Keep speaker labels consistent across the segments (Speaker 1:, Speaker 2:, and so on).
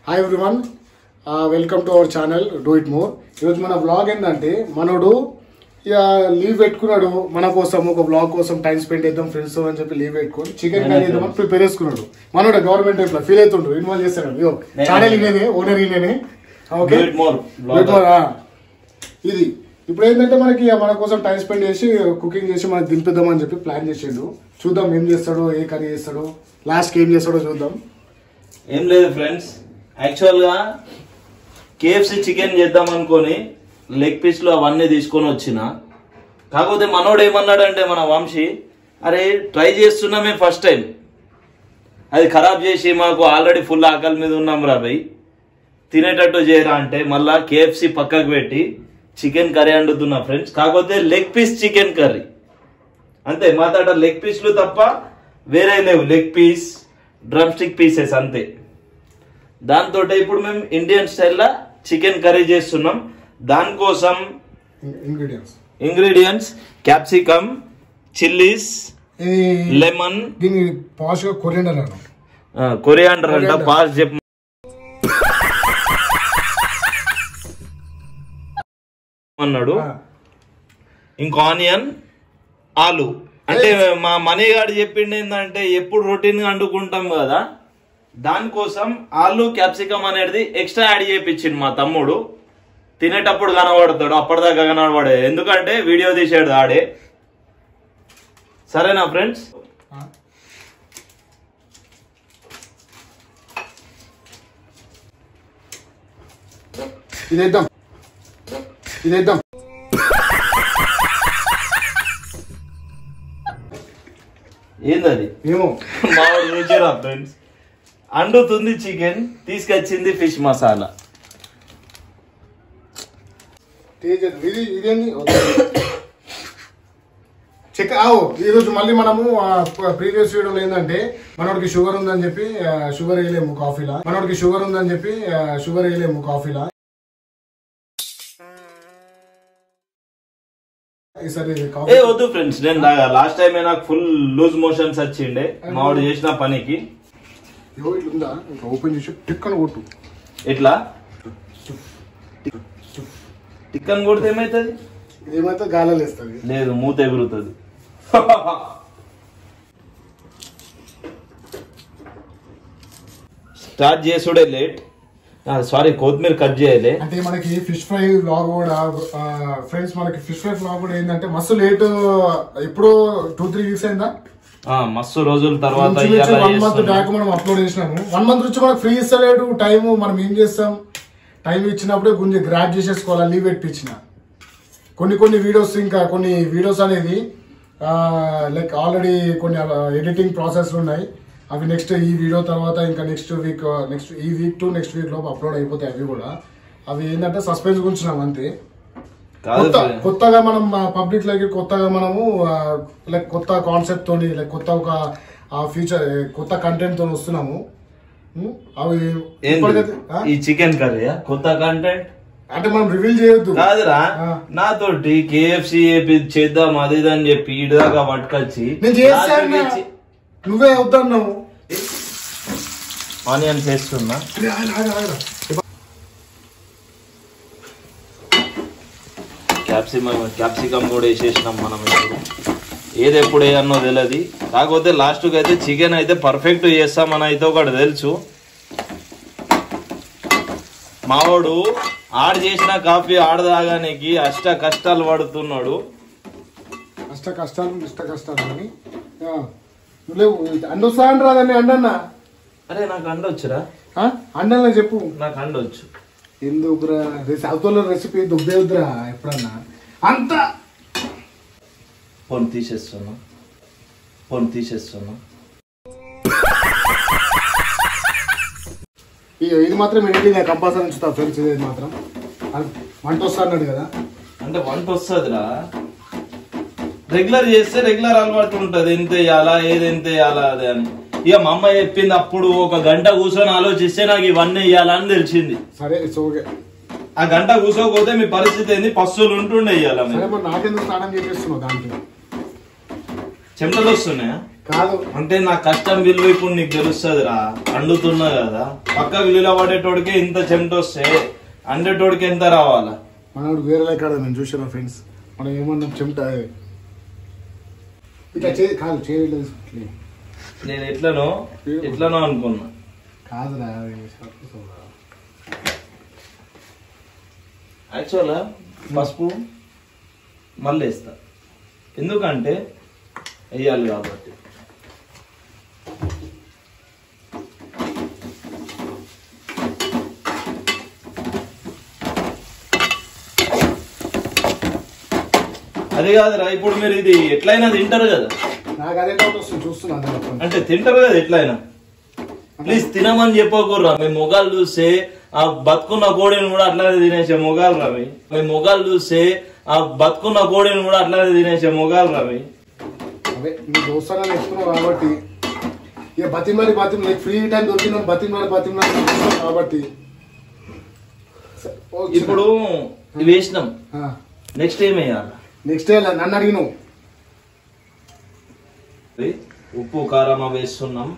Speaker 1: Hi everyone welcome to our channel do it more ఈరోజు మన blog ఏంటంటే మనోడు ఇక లీవ్ పెట్టుకున్నాడు మన కోసం ఒక బ్లాగ్ కోసం టైం స్పెండ్ చేద్దాం ఫ్రెండ్స్ అని చెప్పి లీవ్ పెట్టుకొని చికెన్ కర్రీ చేద్దామని ప్రిపేర్ చేసుకున్నాడు మనోడు గవర్నమెంట్ ఇట్లా ఫీల్ అవుతుండ్రు ఇన్వాల్వ్ చేస్తాడు ఇయో ఛానల్ ఇనేనే ఓనర్ ఇనేనే okay
Speaker 2: Do it more.
Speaker 1: Do it more, ఆ. ఇది ఇప్పుడు ఏంటంటే మనకి ఇక మన కోసం టైం స్పెండ్ చేసి కుకింగ్ చేసి మనకి దింపిద్దామని చెప్పి ప్లాన్ చేసిండు చూద్దాం ఏం చేస్తాడో ఏ కర్రీ చేస్తాడో లాస్ట్ ఏం చేస్తాడో చూద్దాం
Speaker 2: ఏం లేదు ఫ్రెండ్స్ యాక్చువల్ గా కేఎఫ్సి చికెన్ చేద్దాం అనుకొని లెగ్ పీస్లు అవన్నీ తీసుకొని వచ్చిన కాకపోతే మనోడు ఏమన్నాడంటే మన వంశీ అరే ట్రై చేస్తున్నామే ఫస్ట్ టైం అది ఖరాబ్ చేసి మాకు ఆల్రెడీ ఫుల్ ఆకలి మీద ఉన్నాం రా భయ్ తినేటట్టు చేయరా అంటే మళ్ళా కేఎఫ్సి పక్కకు పెట్టి చికెన్ కర్రీ వండుతున్నా ఫ్రెండ్స్ కాకపోతే లెగ్ పీస్ చికెన్ కర్రీ అంతే మా తాట లెగ్ పీస్లు తప్ప వేరే లేవు leg piece drumstick pieces అంతే దాంతో ఇప్పుడు మేము ఇండియన్ స్టైల్లో చికెన్ కర్రీ చేస్తున్నాం దానికోసం
Speaker 1: ingredients
Speaker 2: ingredients capsicum chillies lemon
Speaker 1: దీన్ని పాష్ గా కొరియండర్ అన్నాం
Speaker 2: కొరియాండర్ అంట
Speaker 1: Coriander.
Speaker 2: పాస్ చెప్ప అన్నాడు ఇంకో ఆనియన్ ఆలు అంటే మా మనీ గారు చెప్పిండు ఏంటంటే ఎప్పుడు రొటీన్ గా వండుకుంటాం కదా దానికోసం ఆలు క్యాప్సికమ్ అనేది ఎక్స్ట్రా యాడ్ చేయించిండు మా తమ్ముడు తినేటప్పుడు కనబడతాడు అప్పటిదాకా కనబడే ఎందుకంటే వీడియో తీసాడు ఆడే సరేనా ఫ్రెండ్స్
Speaker 1: ఇదేద్దాం ఇదేద్దాం
Speaker 2: ఏందది
Speaker 1: ఏమో
Speaker 2: మామిడి రుచిరా ఫ్రెండ్స్ అండుతుంది చికెన్ తీసుకొచ్చింది ఫిష్ మసాలా
Speaker 1: తేజ్ ఇది ఇదేంది చెక్ ఆవు ఈరోజు మళ్ళీ మనము ప్రీవియస్ వీడియోలో ఏంటంటే మనోడికి షుగర్ ఉందని చెప్పి షుగర్ వేయలేము కాఫీలా మనోడికి షుగర్ ఉందని చెప్పి షుగర్ వేయలేము కాఫీలా ఈసారి
Speaker 2: ఏ
Speaker 1: కాఫీ
Speaker 2: వద్దు ఫ్రెండ్స్ నేను తాగా లాస్ట్ టైం నాకు ఫుల్ లూజ్ మోషన్స్ వచ్చిండే మామిడి చేసిన పనికి
Speaker 1: ఇగో ఇట్లా ఉందా ఇంకా ఓపెన్ చేసి టిక్ అని కొట్టు
Speaker 2: ఎట్లా టిక్కన్ కొడితే ఏమైతుంది
Speaker 1: ఏమైతే గాలలో వేస్తుంది
Speaker 2: లేదు మూత ఎగురుతుంది స్టార్ట్ చేసుడే లేట్ సారీ కొత్తిమీర కట్ చేయలే
Speaker 1: అంటే మనకి ఫిష్ ఫ్రై వ్లాగ్ కూడా ఫ్రెండ్స్ మనకి ఫిష్ ఫ్రై వ్లాగ్ కూడా ఏంటంటే మస్తు లేట్ ఇప్పుడు టూ త్రీ వీక్స్ అయిందా
Speaker 2: ఆ, మస్తు రోజుల తర్వాత
Speaker 1: ఇంచుమించు
Speaker 2: ఇవాళ
Speaker 1: వన్ మంత్
Speaker 2: చేస్తున్నాం.
Speaker 1: బ్యాక్ మనం అప్లోడ్ చేసినాము వన్ మంత్ నుంచి మనకు ఫ్రీ ఇస్తలేడు టైం మనం ఏం చేస్తాం టైం ఇచ్చినప్పుడే కొంచెం గ్రాప్ చేసేసుకోవాలి లీవ్ పెట్టించిన కొన్ని కొన్ని వీడియోస్ ఇంకా కొన్ని వీడియోస్ అనేది లైక్ ఆల్రెడీ కొన్ని ఎడిటింగ్ ప్రాసెస్ ఉన్నాయి అవి నెక్స్ట్ ఈ వీడియో తర్వాత ఇంకా నెక్స్ట్ వీక్ నెక్స్ట్ ఈ వీక్ టు నెక్స్ట్ వీక్ లోపు అప్లోడ్ అయిపోతాయి అవి కూడా అవి ఏంటంటే సస్పెన్స్ ఉంచినాం అంతే
Speaker 2: కాదు
Speaker 1: కొత్త
Speaker 2: ఫ్రెండ్.
Speaker 1: కొత్తగా మనం పబ్లిక్ లోకి కొత్తగా మనము లైక్ కొత్త కాన్సెప్ట్ తోని లైక్ కొత్త ఒక ఫ్యూచర్ కొత్త కంటెంట్ తోని వస్తున్నాము ఉం? అవి
Speaker 2: ఏంది?
Speaker 1: ఇప్పటికైతే ఆ?
Speaker 2: ఈ చికెన్ కర్రీ కొత్త కంటెంట్
Speaker 1: అంటే మనం రివీల్ చేయొద్దు
Speaker 2: కాదురా
Speaker 1: ఆ.
Speaker 2: నాతోటి కేఎఫ్సి చేద్దాం అది ఇది అని చెప్పి ఇటు దాకా పట్టుకొచ్చి
Speaker 1: నేను చేస్తాను నువ్వే అవుతున్నావు
Speaker 2: ఆనియన్ చేస్తున్నా క్యాప్సికమ్ క్యాప్సికమ్ కూడా వేసేసినాం మనం ఇప్పుడు ఏది ఎప్పుడు వేయన్నో తెలియదు కాకపోతే లాస్ట్కి అయితే చికెన్ అయితే పర్ఫెక్ట్ చేస్తామని అయితే ఒకటి తెలుసు మావాడు ఆడ చేసిన కాఫీ ఆడ తాగానికి అష్ట కష్టాలు పడుతున్నాడు
Speaker 1: కష్ట కష్టాలు ఇష్ట కష్టాలు అని ఆ, నువ్వు అండొస్తా అని రాదని అండన్నా
Speaker 2: అరే నాకు అండొచ్చురా
Speaker 1: అండన్నా చెప్పు
Speaker 2: నాకు అండొచ్చు
Speaker 1: ఎందుకురా సౌత్ రెసిపీ దుబ్బేద్దురా ఎప్పుడన్నా అంత
Speaker 2: ఫోన్ తీసేస్తున్నా ఫోన్ తీసేస్తున్నా
Speaker 1: ఈ- ఇది మాత్రం ఎడిటింగ్ కంపల్సరీ ఉంచుతా ఫ్రెండ్స్ ఇది మాత్రం అన్- వంట వస్తా అన్నాడు కదా
Speaker 2: అంటే వంట వస్తుందిరా రెగ్యులర్ చేస్తే రెగ్యులర్ అలవాటు ఉంటది ఎంత వేయాలా ఏది ఎంత వేయాలా అదే అని ఇక మా అమ్మ చెప్పింది అప్పుడు ఒక గంట కూర్చొని ఆలోచిస్తే నాకు ఇవన్నీ వేయాలా అని తెలిసింది
Speaker 1: సరే ఇట్స్ ఓకే
Speaker 2: ఆ గంట కూర్చోకపోతే మీ పరిస్థితి ఏంది పస్తులు ఉంటుండే ఇయ్యాల
Speaker 1: సరే మరి నాకెందుకు స్నానం చేసేస్తున్నావు దాంట్లో
Speaker 2: చెమటలు వస్తున్నాయా
Speaker 1: కాదు
Speaker 2: అంటే నా కష్టం విలువ ఇప్పుడు నీకు తెలుస్తుంది రా అండుతున్నా కదా పక్క విలువ పడేటోడికి ఇంత చెమట వస్తే అండేటోడికి ఎంత రావాలా
Speaker 1: మనోడు వేరే లెక్క నేను చూసాను ఫ్రెండ్స్ మనం ఏమన్నా చెమట ఇట్లా చే కాదు చేయలేదు
Speaker 2: నేను ఎట్లనో ఎట్లనో అనుకున్నా
Speaker 1: కాదురా
Speaker 2: యాక్చువల్గా పసుపు మళ్ళీ వేస్తా ఎందుకంటే వేయాలి కాబట్టి అది కాదురా ఇప్పుడు మీరు ఇది ఎట్లయినా తింటారు కదా
Speaker 1: నాకు అదే డౌట్ వస్తుంది చూస్తున్నా అదే డౌట్.
Speaker 2: అంటే తింటారు కదా ఎట్లయినా ప్లీజ్ తినమని చెప్పకూడరా మేము మొగాలు చూస్తే ఆ బతుకున్న కోడిని కూడా అట్లానే తినేసే మొగాలు రవి మేము మొగాలు చూస్తే ఆ బతుకున్న కోడిని కూడా అట్లానే తినేసే మొగాలు రవి
Speaker 1: అదే నీ దోస్తానని చెప్తున్నావు కాబట్టి ఇక బతిమలాడి బతిమ నీకు ఫ్రీ టైం దొరికిన బతిమలాడి బతిమలాడి చెప్తున్నావు కాబట్టి సరే, ఓకే.
Speaker 2: ఇప్పుడు ఇవి వేసినాం
Speaker 1: ఆ,
Speaker 2: నెక్స్ట్ ఏం వేయాలి
Speaker 1: నెక్స్ట్ డే నన్ను అడిగినావు
Speaker 2: ఉప్పు కారం అవి వేస్తున్నాం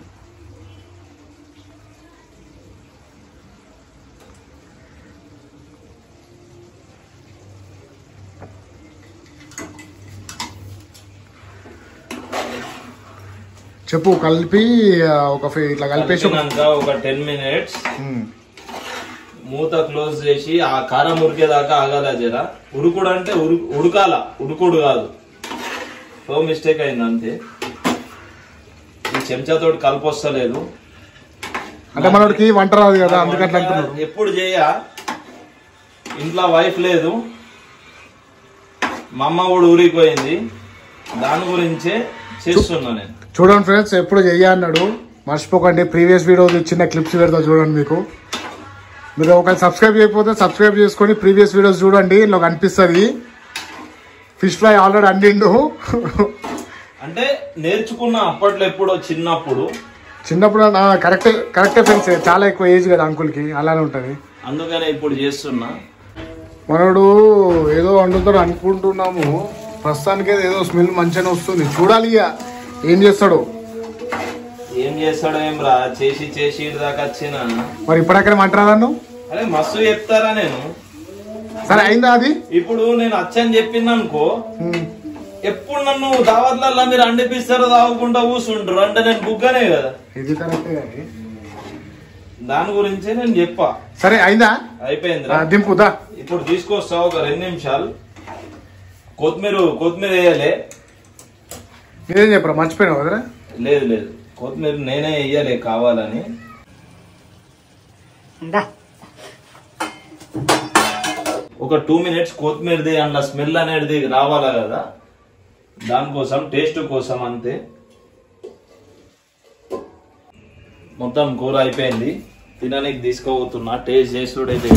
Speaker 1: చెప్పు కలిపి ఆ, ఒక ఫే- ఇట్లా కలిపేసి ఒక-
Speaker 2: కలిపినాక ఒక టెన్ మినిట్స్
Speaker 1: ఉమ్.
Speaker 2: మూత క్లోజ్ చేసి ఆ కారం ఉరికేదాకా ఆగాల జర ఉడుకుడు అంటే ఉరు- ఉడకాల ఉడుకుడు కాదు సో మిస్టేక్ అయింది అంతే ఈ చెంచాతోటి కలిపొస్తలేదు
Speaker 1: అంటే మనోడికి వంట రాదు కదా అందుకని అట్లా అంటున్నారు
Speaker 2: ఎప్పుడు చేయ ఇంట్లో వైఫ్ లేదు మా అమ్మ కూడా ఊరికి పోయింది దాని గురించే చేస్తున్నా నేను
Speaker 1: చూడండి ఫ్రెండ్స్ ఎప్పుడు చెయ్య అన్నాడు మర్చిపోకండి ప్రీవియస్ వీడియో చిన్న క్లిప్స్ పెడతా చూడండి మీకు మీరు ఒకవేళ సబ్స్క్రైబ్ చేయకపోతే సబ్స్క్రైబ్ చేసుకొని ప్రీవియస్ వీడియోస్ చూడండి ఇందులో కనిపిస్తుంది ఫిష్ ఫ్రై ఆల్రెడీ అండిండు
Speaker 2: అంటే నేర్చుకున్న అప్పట్లో ఎప్పుడో చిన్నప్పుడు
Speaker 1: చిన్నప్పుడు నా కరెక్ట్ కరెక్టే ఫ్రెండ్స్ చాలా ఎక్కువ ఏజ్ కదా అంకుల్కి అలానే ఉంటుంది
Speaker 2: అందుకనే ఇప్పుడు చేస్తున్నా
Speaker 1: మనోడు ఏదో వండుతాడు అనుకుంటున్నాము ప్రస్తుతానికి ఏదో స్మెల్ మంచిగానే వస్తుంది చూడాలి ఇక ఏం చేస్తాడు
Speaker 2: ఏం చేస్తాడో ఏం రా చేసి చేసి ఈడ దాకా వచ్చిన
Speaker 1: మరి ఇప్పటికైనా మంట రాదన్ను
Speaker 2: అరే మస్తు చెప్తారా నేను
Speaker 1: సరే అయిందా అది
Speaker 2: ఇప్పుడు నేను అచ్చని చెప్పింది అనుకో
Speaker 1: ఉమ్.
Speaker 2: ఎప్పుడు నన్ను దావత్లల్లా మీరు అండిపిస్తారో తాగుకుంటా కూర్చుంటారు అంటే నేను బుగ్గనే కదా
Speaker 1: ఇది కరెక్టే కానీ
Speaker 2: దాని గురించే నేను చెప్పా
Speaker 1: సరే అయిందా
Speaker 2: అయిపోయింది
Speaker 1: ఆ, దింపుదా
Speaker 2: ఇప్పుడు తీసుకొస్తా ఒక రెండు నిమిషాలు కొత్తిమీర కొత్తిమీర వేయలే
Speaker 1: మీరేం చెప్పరా మర్చిపోయినావు కదరా
Speaker 2: లేదు లేదు కొత్తిమీర నేనే వేయలే కావాలని ఒక టూ మినిట్స్ కొత్తిమీరది అందులో స్మెల్ అనేది రావాలా కదా దానికోసం టేస్ట్ కోసం అంతే మొత్తం కూర అయిపోయింది తినడానికి తీసుకోబోతున్నా టేస్ట్ చేసుడైతే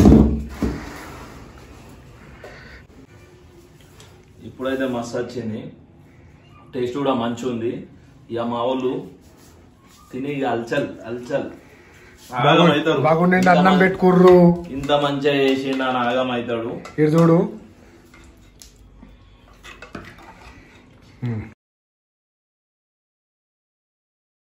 Speaker 2: ఇప్పుడైతే మస్తు వచ్చింది టేస్ట్ కూడా మంచి ఉంది ఇక మా వాళ్ళు తిని ఇక అల్చల్ అల్చల్ ఆగం అవుతారు.
Speaker 1: బాగుండండి
Speaker 2: ఇంత
Speaker 1: అన్నం
Speaker 2: మం-
Speaker 1: పెట్టుకుర్రు
Speaker 2: ఇంత మంచిగా చేసి నా ఆగం అవుతాడు
Speaker 1: ఇటు చూడు